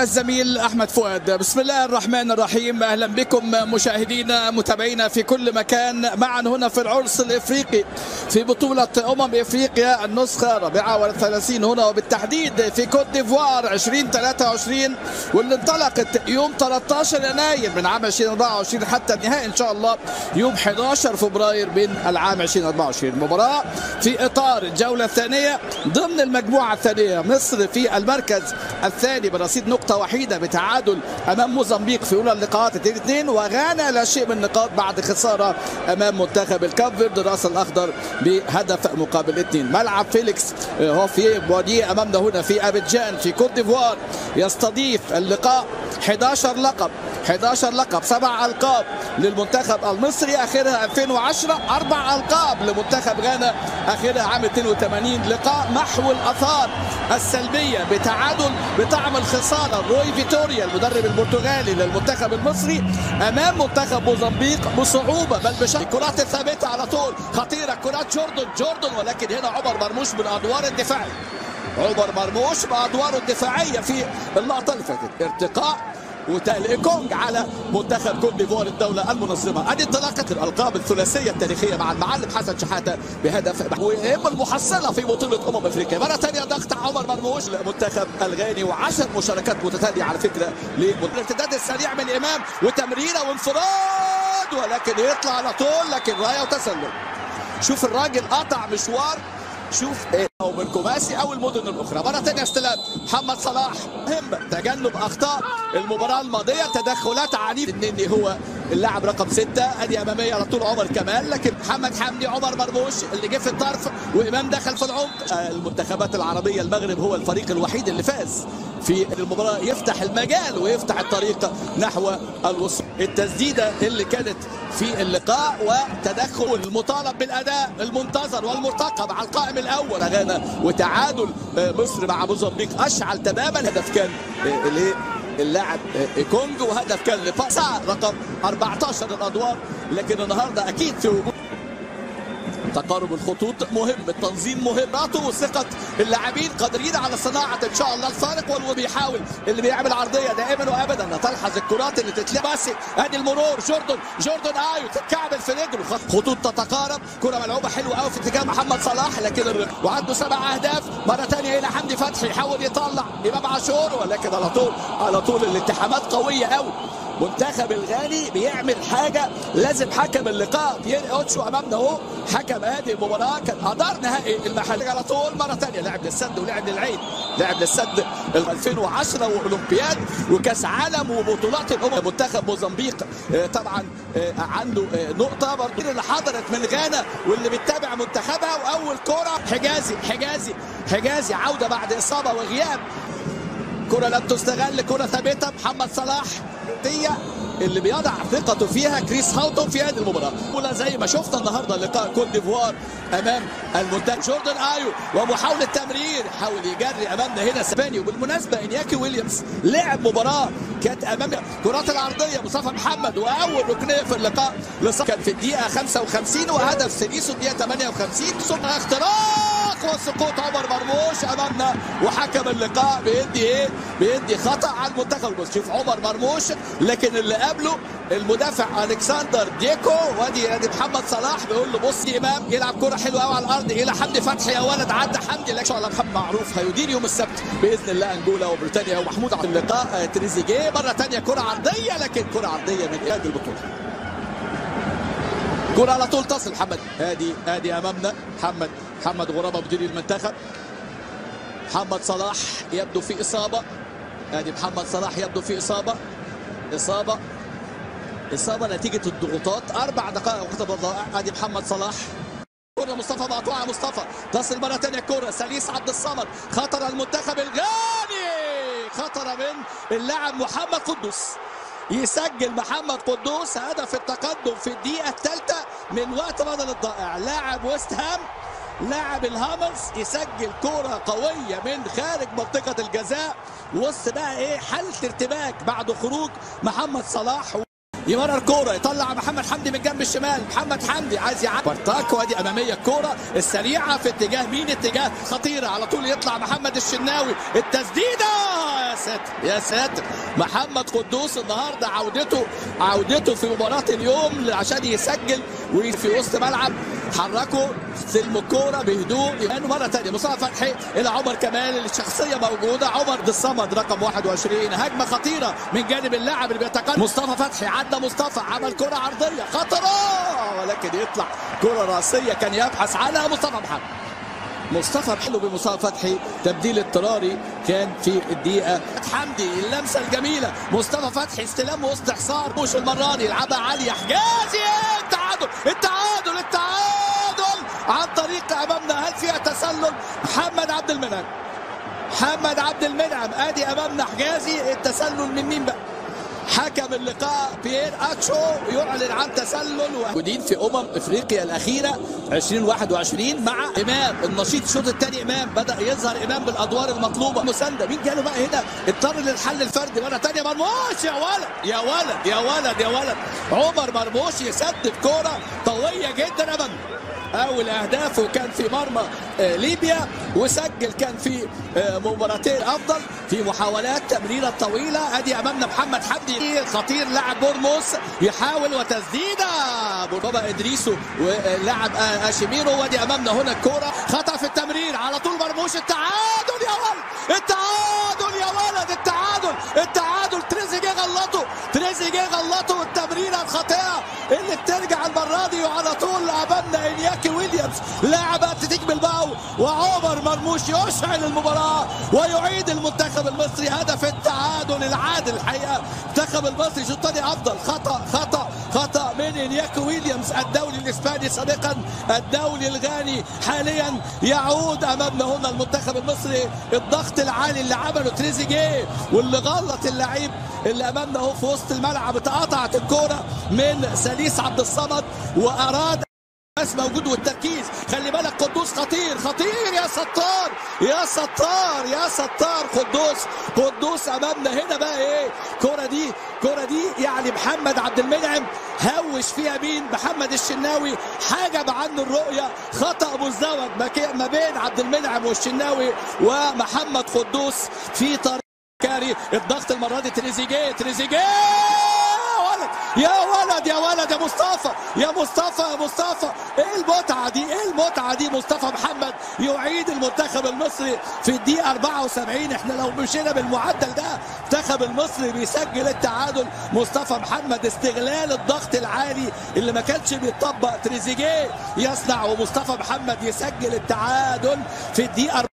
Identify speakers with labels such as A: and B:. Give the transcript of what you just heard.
A: الزميل احمد فؤاد بسم الله الرحمن الرحيم اهلا بكم مشاهدينا متابعينا في كل مكان معا هنا في العرس الافريقي في بطوله امم افريقيا النسخه 34 هنا وبالتحديد في كوت ديفوار 2023 واللي انطلقت يوم 13 يناير من عام 2024 حتى النهايه ان شاء الله يوم 11 فبراير من العام 2024 مباراه في اطار الجوله الثانيه ضمن المجموعه الثانيه مصر في المركز الثاني برصيد نقطة وحيدة بتعادل أمام موزمبيق في أولى اللقاءات 2 2 وغانا لا شيء من النقاط بعد خسارة أمام منتخب الكاب فيرد الرأس الأخضر بهدف مقابل اثنين ملعب فيليكس هو في بواديه أمامنا هنا في أبيجان في كوت ديفوار يستضيف اللقاء 11 لقب 11 لقب سبع ألقاب للمنتخب المصري آخرها 2010 أربع ألقاب لمنتخب غانا آخرها عام 82 لقاء محو الآثار السلبية بتعادل بطعم الخسارة روي فيتوريا المدرب البرتغالي للمنتخب المصري أمام منتخب موزمبيق بصعوبة بل بشكل الكرات الثابتة على طول خطيرة كرات جوردن جوردن ولكن هنا عمر مرموش من أدوار الدفاع عمر مرموش بأدواره الدفاعية في اللقطة اللي فاتت ارتقاء وتالي كونج على منتخب كوت ديفوار الدوله المنظمه ادي انطلاقه الالقاب الثلاثيه التاريخيه مع المعلم حسن شحاته بهدف وهم المحصله في بطوله امم افريقيا مره ثانيه ضغط عمر مرموش لمنتخب الغاني وعشر مشاركات متتاليه على فكره للارتداد السريع من امام وتمريره وانفراد ولكن يطلع على طول لكن رايه وتسلل شوف الراجل قطع مشوار شوف ايه او من كوماسي او المدن الاخرى مره ثانيه استلام محمد صلاح مهم تجنب اخطاء المباراه الماضيه تدخلات عنيفه النني هو اللاعب رقم ستة ادي اماميه على طول عمر كمال لكن محمد حمدي عمر مرموش اللي جه في الطرف وامام دخل في العمق المنتخبات العربيه المغرب هو الفريق الوحيد اللي فاز في المباراه يفتح المجال ويفتح الطريق نحو الوصول التسديده اللي كانت في اللقاء وتدخل المطالب بالاداء المنتظر والمرتقب على القائم الاول غانا وتعادل مصر مع موزمبيق اشعل تماما هدف كان اللاعب كونج وهدف كان لفاسا رقم 14 الادوار لكن النهارده اكيد في وجود تقارب الخطوط مهم التنظيم مهم وثقة اللاعبين قادرين على صناعة إن شاء الله الفارق واللي بيحاول اللي بيعمل عرضية دائما وأبدا تلحظ الكرات اللي تتلعب بس أدي المرور جوردن جوردن آيو تتكعبل في رجله خطوط تتقارب كرة ملعوبة حلوة قوي في اتجاه محمد صلاح لكن وعنده سبع أهداف مرة ثانية إلى حمدي فتحي يحاول يطلع إمام عاشور ولكن على طول على طول الالتحامات قوية قوي منتخب الغاني بيعمل حاجه لازم حكم اللقاء بيير اوتشو امامنا اهو حكم هذه المباراه كان ادار نهائي المحلي على طول مره ثانيه لعب للسد ولعب للعين لعب للسد 2010 واولمبياد وكاس عالم وبطولات الامم منتخب موزمبيق طبعا عنده نقطه برضه اللي حضرت من غانا واللي بتتابع منتخبها واول كره حجازي حجازي حجازي عوده بعد اصابه وغياب كره لم تستغل كره ثابته محمد صلاح دي اللي بيضع ثقته فيها كريس هاوتون في هذه المباراه ولا زي ما شفنا النهارده لقاء كوت ديفوار امام المنتخب جوردن ايو ومحاوله تمرير حاول يجري امامنا هنا سباني وبالمناسبه انياكي ويليامز لعب مباراه كانت امام كرات العرضيه مصطفى محمد واول ركنيه في اللقاء كان في الدقيقه 55 وهدف سيريسو الدقيقه 58 ثم اختراق وسقوط عمر مرموش امامنا وحكم اللقاء بيدي ايه؟ بيدي خطا على المنتخب المصري شوف عمر مرموش لكن اللي قبله المدافع الكسندر ديكو وادي ادي محمد صلاح بيقول له بص امام يلعب كره حلوه قوي على الارض الى حمدي فتحي يا ولد عدى حمدي لك ان شاء الله محمد معروف هيدير يوم السبت باذن الله انجولا وبريطانيا ومحمود على اللقاء تريزيجيه مره ثانيه كره عرضيه لكن كره عرضيه من اياد البطوله كرة على طول تصل محمد ادي ادي امامنا محمد محمد غرابه مدير المنتخب محمد صلاح يبدو في اصابه ادي محمد صلاح يبدو في اصابه اصابه اصابه نتيجه الضغوطات اربع دقائق وقت الضائع ادي محمد صلاح كرة مصطفى مقطوعة مصطفى تصل مرة ثانية كرة سليس عبد الصمد خطر المنتخب الغاني خطر من اللاعب محمد قدوس يسجل محمد قدوس هدف التقدم في الدقيقة الثالثة من وقت بدل الضائع لاعب ويست هام لاعب الهامرز يسجل كرة قوية من خارج منطقة الجزاء وسط بقى ايه حالة ارتباك بعد خروج محمد صلاح يمرر كوره يطلع محمد حمدي من جنب الشمال محمد حمدي عايز يعدي بارتاك وادي اماميه الكوره السريعه في اتجاه مين اتجاه خطيره على طول يطلع محمد الشناوي التسديده ساتر يا ساتر محمد قدوس النهارده عودته عودته في مباراه اليوم عشان يسجل وفي وسط ملعب حركوا سلم الكوره بهدوء يبانوا مره ثانيه مصطفى فتحي الى عمر كمال الشخصيه موجوده عمر عبد الصمد رقم 21 هجمه خطيره من جانب اللاعب اللي بيتقدم مصطفى فتحي عدى مصطفى عمل كره عرضيه خطره ولكن يطلع كره راسيه كان يبحث عنها مصطفى محمد مصطفى حلو بمصطفى فتحي تبديل اضطراري كان في الدقيقه حمدي اللمسه الجميله مصطفى فتحي استلام وسط حصار مش المره دي يلعبها عاليه حجازي التعادل التعادل التعادل عن طريق امامنا هل فيها تسلل محمد عبد المنعم محمد عبد المنعم ادي امامنا حجازي التسلل من مين بقى حكم اللقاء بيير اتشو يعلن عن تسلل موجودين في امم افريقيا الاخيره 2021 مع امام النشيط الشوط الثاني امام بدا يظهر امام بالادوار المطلوبه مسانده مين جاله بقى هنا اضطر للحل الفردي مره ثانيه مرموش يا ولد يا ولد يا ولد يا ولد عمر مرموش يسدد كوره قويه جدا امام اول اهدافه كان في مرمى ليبيا وسجل كان في مباراتين افضل في محاولات تمريره طويله ادي امامنا محمد حمدي خطير لاعب بورموس يحاول وتسديده بابا ادريسو ولاعب اشيميرو وادي امامنا هنا الكوره خطا في التمرير على طول مرموش التعادل يا ولد التعادل يا ولد التعادل التعادل تريزيجيه غلطه تريزيجيه غلطه والتمريره الخاطئه اللي بترجع المره دي وعلى طول امامنا انياكي ويليامز لاعب اتلتيك بالباو وعمر مرموش يشعل المباراه ويعيد المنتخب المصري هدف التعادل العادل الحقيقه المنتخب المصري شوط ثاني افضل خطا خطا خطا من انياكي ويليامز الدولي الاسباني سابقا الدولي الغاني حاليا يعود امامنا هنا المنتخب المصري الضغط العالي اللي عمله تريزيجيه واللي غلط اللعيب اللي امامنا اهو في وسط الملعب اتقطعت الكوره من سليس عبد الصمد واراد بس موجود والتركيز خلي بالك قدوس خطير خطير يا ستار يا ستار يا ستار قدوس قدوس امامنا هنا بقى ايه كرة دي كرة دي يعني محمد عبد المنعم هوش فيها مين محمد الشناوي حجب عنه الرؤية خطأ مزدوج ما بين عبد المنعم والشناوي ومحمد قدوس في طريق كاري الضغط المرة دي تريزيجيه تريزيجيه يا ولد يا ولد يا مصطفى يا مصطفى يا مصطفى ايه المتعه دي ايه المتعه دي مصطفى محمد يعيد المنتخب المصري في الدقيقه 74 احنا لو مشينا بالمعدل ده المنتخب المصري بيسجل التعادل مصطفى محمد استغلال الضغط العالي اللي ما كانش بيطبق تريزيجيه يصنع ومصطفى محمد يسجل التعادل في الدقيقه